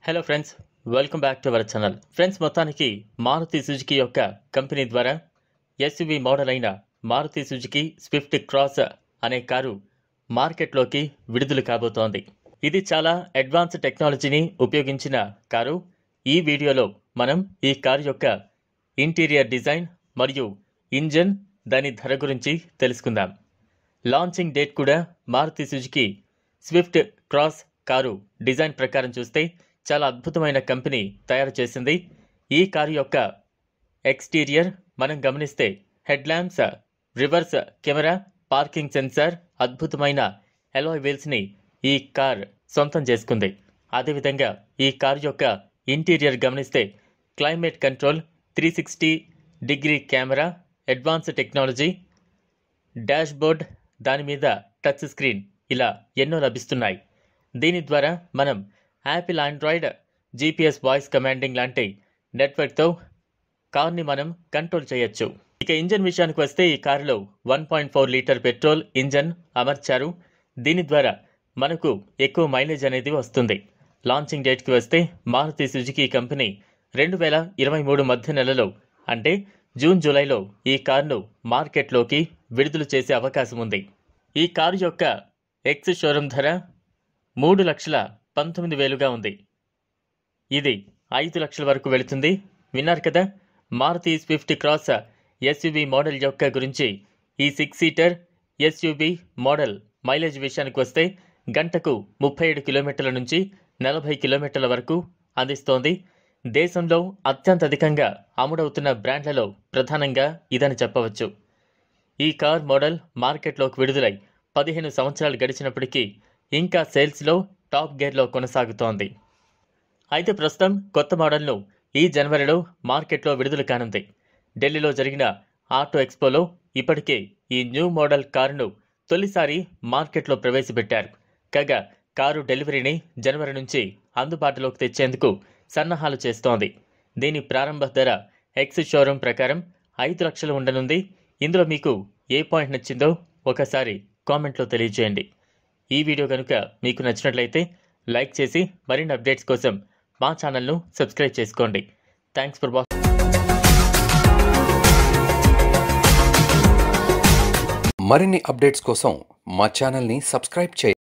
hello friends welcome back to our channel friends మొత్తానికి Maruti Suzuki యొక్క company ద్వారా SUV model అయిన మారుతి సుజుకి స్విఫ్ట్ క్రాస్ అనే కారు మార్కెట్లోకి విడుదల కాబోతోంది ఇది చాలా అడ్వాన్స్ టెక్నాలజీని ఉపయోగించిన కారు ఈ వీడియోలో మనం ఈ కారు యొక్క ఇంటీరియర్ డిజైన్ మరియు ఇంజన్ దాని ధర గురించి తెలుసుకుందాం లాంచింగ్ డేట్ కూడా Maruti Suzuki Swift Cross car design ప్రకారం చూస్తే చాలా అద్భుతమైన కంపెనీ తయారు చేసింది ఈ కారు యొక్క ఎక్స్టీరియర్ మనం గమనిస్తే head lamps reverse camera parking sensor అద్భుతమైన ఎలాయ్ వీల్స్ని ఈ కార్ సొంతం చేసుకుంది అదేవిధంగా ఈ కార్ యొక్క ఇంటీరియర్ గమనిస్తే climate control three sixty degree camera advance technology dashboard touch మీద టచ్ స్క్రీన్ ఇలా ఎన్నో లభిస్తున్నాయి దీని ద్వారా మనం Apple Android GPS voice commanding లాంటి నెట్వర్క్తో కార్ని మనం కంట్రోల్ చేయొచ్చు ఇక ఇంజన్ విషయానికి వస్తే ఈ కారులో one point four litre petrol engine అమర్చారు దీని ద్వారా మనకు ఎక్కువ మైలేజ్ అనేది వస్తుంది లాంచింగ్ డేట్కి వస్తే మారుతి సుజుకి కంపెనీ రెండు వేల ఇరవై మూడు మధ్య నెలలో అంటే జూన్ జూలైలో ఈ కారును మార్కెట్లోకి విడుదల చేసే అవకాశం ఉంది ఈ కారు యొక్క ఎక్స్ షోరూమ్ ధర మూడు లక్షల పంతొమ్మిది వేలుగా ఉంది ఇది ఐదు లక్షల వరకు వెళుతుంది విన్నారు కదా Maruti Swift Cross SUV model యొక్క గురించి ఈ six seater SUV model mileage విషయానికి వస్తే గంటకు ముప్పై ఏడు కిలోమీటర్ల నుంచి నలభై కిలోమీటర్ల వరకు అందిస్తోంది దేశంలో అత్యంత అధికంగా అమ్ముడవుతున్న బ్రాండ్లలో ప్రధానంగా ఇదని చెప్పవచ్చు ఈ కార్ మోడల్ మార్కెట్లోకి విడుదలై పదిహేను సంవత్సరాలు గడిచినప్పటికీ ఇంకా సేల్స్లో టాప్ గేర్లో కొనసాగుతోంది అయితే ప్రస్తుతం కొత్త మోడల్ను ఈ జనవరిలో మార్కెట్లో విడుదల కానుంది ఢిల్లీలో జరిగిన ఆటో ఎక్స్పోలో ఇప్పటికే ఈ న్యూ మోడల్ కారును తొలిసారి మార్కెట్లో ప్రవేశపెట్టారు కాగా కారు డెలివరీని జనవరి నుంచి అందుబాటులోకి తెచ్చేందుకు సన్నాహాలు చేస్తోంది దీని ప్రారంభ ధర ఎక్స్ షోరూమ్ ప్రకారం ఐదు లక్షలు ఉండనుంది ఇందులో మీకు ఏ పాయింట్ నచ్చిందో ఒకసారి కామెంట్లో తెలియజేయండి ఈ వీడియో కనుక మీకు నచ్చినట్లయితే లైక్ చేసి మరిన్ని అప్డేట్స్ కోసం మా ఛానల్ను సబ్స్క్రైబ్ చేసుకోండి థ్యాంక్స్ ఫర్ వాచింగ్ మరిన్ని అప్డేట్స్ కోసం మా ఛానల్ని సబ్స్క్రైబ్ చేయండి